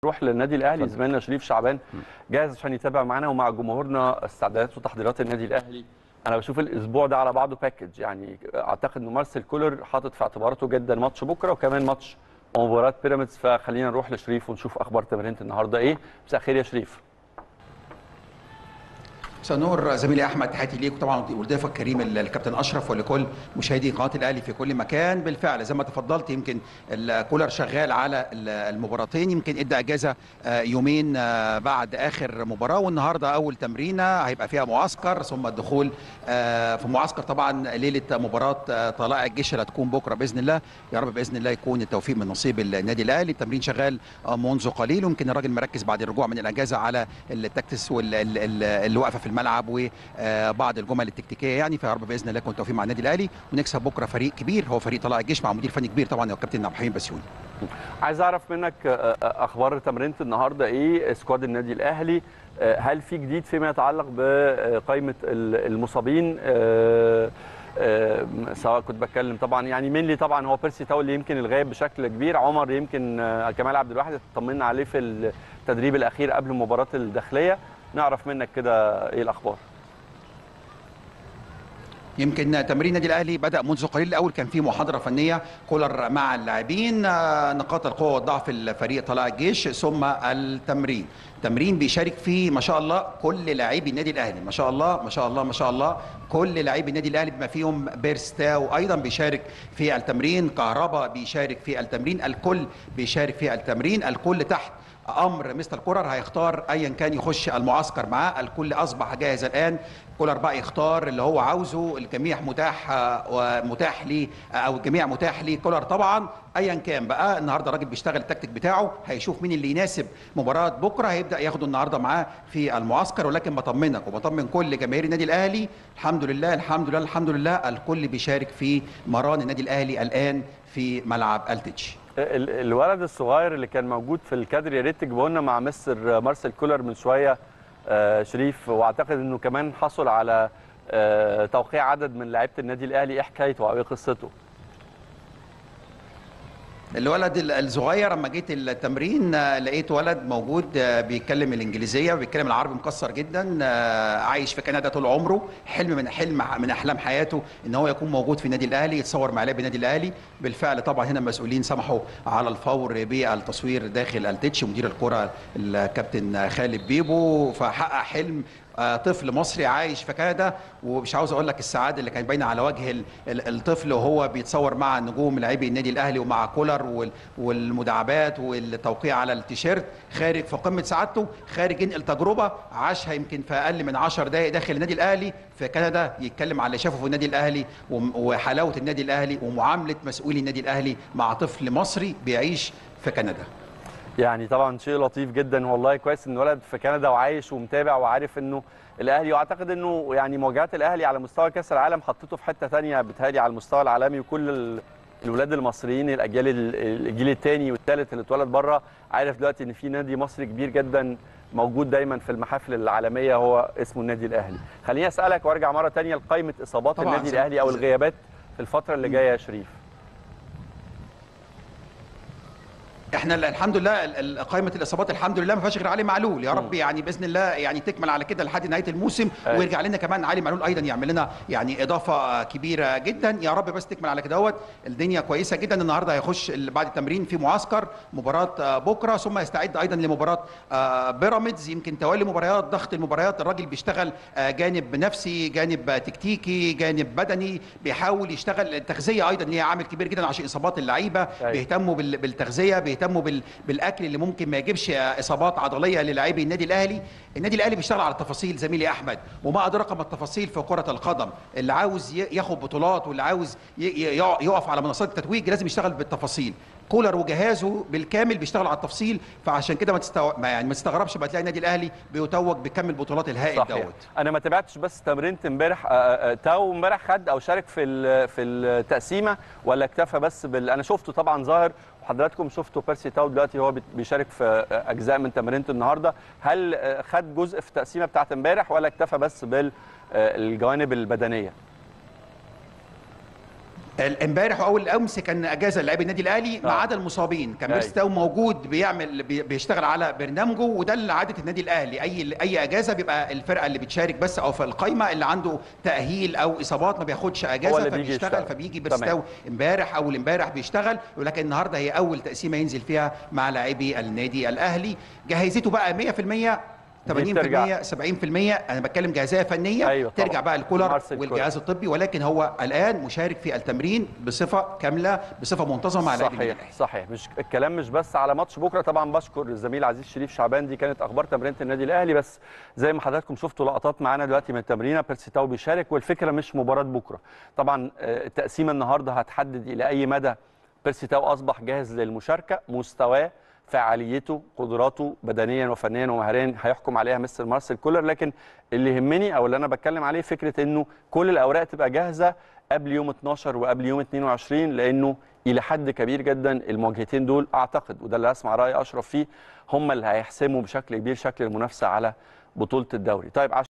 نروح للنادي الاهلي زميلنا شريف شعبان جاهز عشان يتابع معانا ومع جمهورنا استعدادات وتحضيرات النادي الاهلي انا بشوف الاسبوع ده على بعضه باكج يعني اعتقد ان مارسيل كولر حاطط في اعتباراته جدا ماتش بكره وكمان ماتش مباراه بيراميدز فخلينا نروح لشريف ونشوف اخبار تمرينه النهارده ايه مساء الخير يا شريف مساء النور زميلي احمد تحياتي ليك وطبعا ولضيفك الكريم الكابتن اشرف ولكل مشاهدي قناه الاهلي في كل مكان بالفعل زي ما تفضلت يمكن الكولر شغال على المباراتين يمكن ادى اجازه يومين بعد اخر مباراه والنهارده اول تمرينه هيبقى فيها معسكر ثم الدخول في معسكر طبعا ليله مباراه طلائع الجيش اللي هتكون بكره باذن الله يا رب باذن الله يكون التوفيق من نصيب النادي الاهلي التمرين شغال منذ قليل ويمكن الراجل مركز بعد الرجوع من الاجازه على التكتس اللي واقفه في الملعب وبعض الجمل التكتيكيه يعني فيا رب باذن الله يكون التوفيق مع النادي الاهلي ونكسب بكره فريق كبير هو فريق طلائع الجيش مع مدير فني كبير طبعا هو الكابتن عبد الحميد بسيوني عايز اعرف منك اخبار تمرينه النهارده ايه سكواد النادي الاهلي هل في جديد فيما يتعلق بقائمه المصابين سواء كنت بتكلم طبعا يعني مين لي طبعا هو بيرسي تاو اللي يمكن الغايب بشكل كبير عمر يمكن كمال عبد الواحد اطمنا عليه في التدريب الاخير قبل مباراه الداخليه نعرف منك كده ايه الاخبار يمكن تمرين النادي الاهلي بدا منذ قليل الاول كان في محاضره فنيه كولر مع اللاعبين نقاط القوه والضعف الفريق طلائع الجيش ثم التمرين تمرين بيشارك فيه ما شاء الله كل لاعبي النادي الاهلي ما شاء الله ما شاء الله ما شاء الله كل لاعبي النادي الاهلي بما فيهم بيرستاو ايضا بيشارك في التمرين كهربا بيشارك في التمرين الكل بيشارك في التمرين الكل تحت امر مستر كولر هيختار ايا كان يخش المعسكر معاه الكل اصبح جاهز الان كولر بقى يختار اللي هو عاوزه الجميع متاح ومتاح ليه او الجميع متاح ليه كولر طبعا ايا كان بقى النهارده الراجل بيشتغل التكتيك بتاعه هيشوف مين اللي يناسب مباراه بكره هيبدا ياخده النهارده معاه في المعسكر ولكن بطمنك وبطمن كل جماهير النادي الاهلي الحمد لله الحمد لله الحمد لله الكل بيشارك في مران النادي الاهلي الان في ملعب التتش الولد الصغير اللي كان موجود في الكادر يا ريت تجيبه لنا مع مستر مارسيل كولر من شويه آه شريف واعتقد انه كمان حصل على آه توقيع عدد من لعيبه النادي الاهلي ايه حكايته او ايه قصته؟ الولد الصغير لما جيت التمرين لقيت ولد موجود بيتكلم الانجليزيه وبيتكلم العربي مكسر جدا عايش في كندا طول عمره حلم من حلم من احلام حياته ان هو يكون موجود في النادي الاهلي يتصور مع لاعبي النادي الاهلي بالفعل طبعا هنا المسؤولين سمحوا على الفور بالتصوير داخل التتش مدير الكره الكابتن خالد بيبو فحقق حلم طفل مصري عايش في كندا ومش عاوز اقول لك السعاده اللي كانت باينه على وجه الطفل وهو بيتصور مع نجوم لاعبي النادي الاهلي ومع كولر والمداعبات والتوقيع على التيشيرت خارج في قمه سعادته خارج ينقل تجربه عاشها يمكن في اقل من 10 دقائق داخل النادي الاهلي في كندا يتكلم على اللي شافه في النادي الاهلي وحلاوه النادي الاهلي ومعامله مسؤولي النادي الاهلي مع طفل مصري بيعيش في كندا يعني طبعا شيء لطيف جدا والله كويس ان ولد في كندا وعايش ومتابع وعارف انه الاهلي واعتقد انه يعني مواجهات الاهلي على مستوى كاس العالم حطته في حته ثانيه بتهيألي على المستوى العالمي وكل الولاد المصريين الاجيال الجيل الثاني والثالث اللي اتولد بره عارف دلوقتي ان في نادي مصري كبير جدا موجود دايما في المحافل العالميه هو اسمه النادي الاهلي خليني اسالك وارجع مره ثانيه لقائمه اصابات النادي الاهلي او الغيابات في الفتره اللي جايه يا شريف احنا الحمد لله قائمه الاصابات الحمد لله ما فيهاش غير علي معلول يا رب يعني باذن الله يعني تكمل على كده لحد نهايه الموسم أي. ويرجع لنا كمان علي معلول ايضا يعمل لنا يعني اضافه كبيره جدا يا رب بس تكمل على كده دوت الدنيا كويسه جدا النهارده هيخش بعد التمرين في معسكر مباراه بكره ثم يستعد ايضا لمباراه بيراميدز يمكن توالي مباريات ضغط المباريات الراجل بيشتغل جانب نفسي جانب تكتيكي جانب بدني بيحاول يشتغل التغذيه ايضا هي عامل كبير جدا عشان اصابات اللعيبه بيهتموا بالتغذيه بيهتموا بيهتموا بالاكل اللي ممكن ما يجيبش اصابات عضليه للاعبي النادي الاهلي النادي الاهلي بيشتغل على التفاصيل زميلي احمد وما ادراك ما التفاصيل في كره القدم اللي عاوز ياخد بطولات واللي عاوز يقف على منصات التتويج لازم يشتغل بالتفاصيل كولر وجهازه بالكامل بيشتغل على التفصيل فعشان كده ما تستو... ما يعني ما تستغربش بقى تلاقي النادي الاهلي بيتوج بكم البطولات الهائل صحيح. دوت انا ما تابعتش بس تمرينه امبارح تاو امبارح خد او شارك في في التقسيمه ولا اكتفى بس بال انا شفته طبعا ظاهر وحضراتكم شفتوا بيرسي تاو دلوقتي هو بيشارك في اجزاء من تمرينته النهارده هل خد جزء في التقسيمه بتاعت امبارح ولا اكتفى بس بالجوانب البدنيه امبارح واول امس كان اجازه للاعبي النادي الاهلي ما آه. عدا المصابين كان أيوة. بيرسي تاو موجود بيعمل بي- بيشتغل على برنامجه وده اللي عاده النادي الاهلي اي اي اجازه بيبقى الفرقه اللي بتشارك بس او في القايمه اللي عنده تاهيل او اصابات ما بياخدش هو اجازه اللي بيجي فبيشتغل يشتغل. فبيجي تمام. بيرسي تاو امبارح اول امبارح بيشتغل ولكن النهارده هي اول تقسيمه ينزل فيها مع لاعبي النادي الاهلي جهزته بقى 100% 80% ترجع. 70% انا بتكلم جاهزيه فنيه أيوة طبعاً. ترجع بقى الكولر مارسيل كولر. والجهاز الطبي ولكن هو الان مشارك في التمرين بصفه كامله بصفه منتظمه مع لاعبي النادي صحيح الأهلي. صحيح مش الكلام مش بس على ماتش بكره طبعا بشكر الزميل عزيز شريف شعبان دي كانت اخبار تمرينه النادي الاهلي بس زي ما حضراتكم شفتوا لقطات معانا دلوقتي من التمرينه بيرسي تاو بيشارك والفكره مش مباراه بكره طبعا آه، التقسيمه النهارده هتحدد الى اي مدى بيرسي تاو اصبح جاهز للمشاركه مستواه فعاليته قدراته بدنيا وفنيا ومهاريا هيحكم عليها مستر مارسيل كولر لكن اللي يهمني او اللي انا بتكلم عليه فكره انه كل الاوراق تبقى جاهزه قبل يوم 12 وقبل يوم 22 لانه الى حد كبير جدا المواجهتين دول اعتقد وده اللي اسمع راي اشرف فيه هم اللي هيحسموا بشكل كبير شكل المنافسه على بطوله الدوري طيب عشان